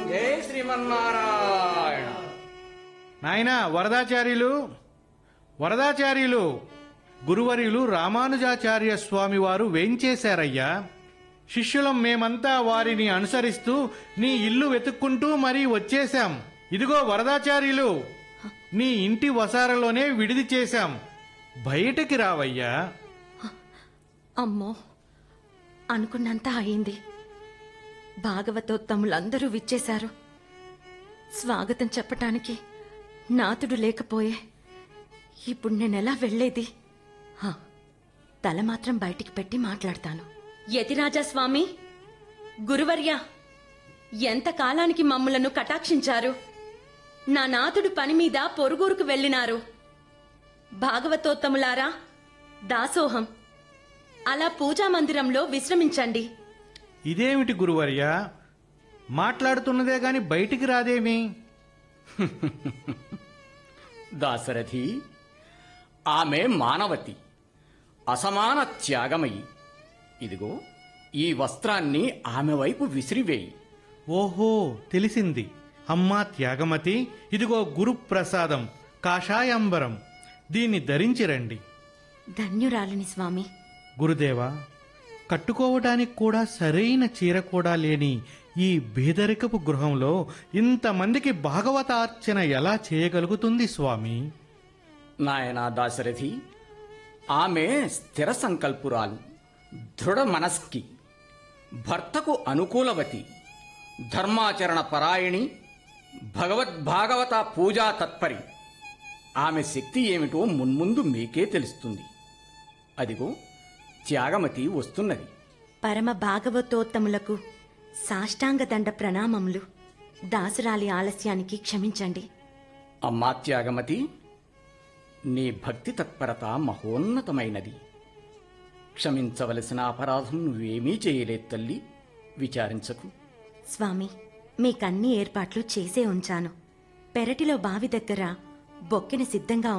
జై శ్రీమన్నారాయణ నాయన వరదాచార్యులు వరదాచార్యులు గురువర్యులు రామానుజాచార్య స్వామి వారు వేంచేశారయ్యా శిష్యులం మేమంతా వారిని అనుసరిస్తూ నీ ఇల్లు వెతుక్కుంటూ మరీ వచ్చేశాం ఇదిగో వరదాచార్యులు నీ ఇంటి వసారలోనే విడిది చేశాం బయటికి రావయ్యా అమ్మో అనుకున్నంత అయింది భాగవతోత్తములందరూ విచ్చేశారు స్వాగతం చెప్పటానికి నాతుడు లేకపోయే ఇప్పుడు నేనెలా వెళ్ళేది హా, తల మాత్రం బయటికి పెట్టి మాట్లాడతాను యతిరాజా స్వామి గురువర్య ఎంత కాలానికి మమ్ములను కటాక్షించారు నా నాతుడు పని మీద పొరుగురుకు వెళ్ళినారు భాగవతోత్తములారా దాసోహం అలా పూజా మందిరంలో విశ్రమించండి ఇదేమిటి గురువర్యా మాట్లాడుతున్నదే గాని బయటికి రాదేమి దాశరథి ఆమె మానవతి అసమాన త్యాగమయి ఇదిగో ఈ వస్త్రాన్ని ఆమె వైపు విసిరివేయి ఓహో తెలిసింది అమ్మా త్యాగమతి ఇదిగో గురుప్రసాదం కాషాయాంబరం దీన్ని ధరించి రండి ధన్యురాలిని స్వామి గురుదేవా కట్టుకోవటానికి కూడా సరైన చీర కూడా లేని ఈ బేదరికపు గృహంలో ఇంతమందికి భాగవతార్చన ఎలా చేయగలుగుతుంది స్వామి నాయనా దాశరథి ఆమె స్థిర సంకల్పురాలు దృఢ మనస్కి భర్తకు అనుకూలవతి ధర్మాచరణ పరాయణి భగవద్భాగవత పూజా తత్పరి ఆమె శక్తి ఏమిటో మున్ముందు మీకే తెలుస్తుంది అదిగో త్యాగమతి వస్తున్నది పరమ భాగవతోత్తములకు సాష్టాంగ దండ ప్రణామములు దాసురాలి ఆలస్యానికి క్షమించండి అమ్మా త్యాగమతి నీ భక్తి తత్పరత మహోన్నతమైనది క్షమించవలసిన అపరాధం నువ్వేమీ చేయలేదు తల్లి విచారించకు స్వామి మీకన్ని ఏర్పాట్లు చేసే ఉంచాను పెరటిలో బావి దగ్గర బొక్కెన సిద్ధంగా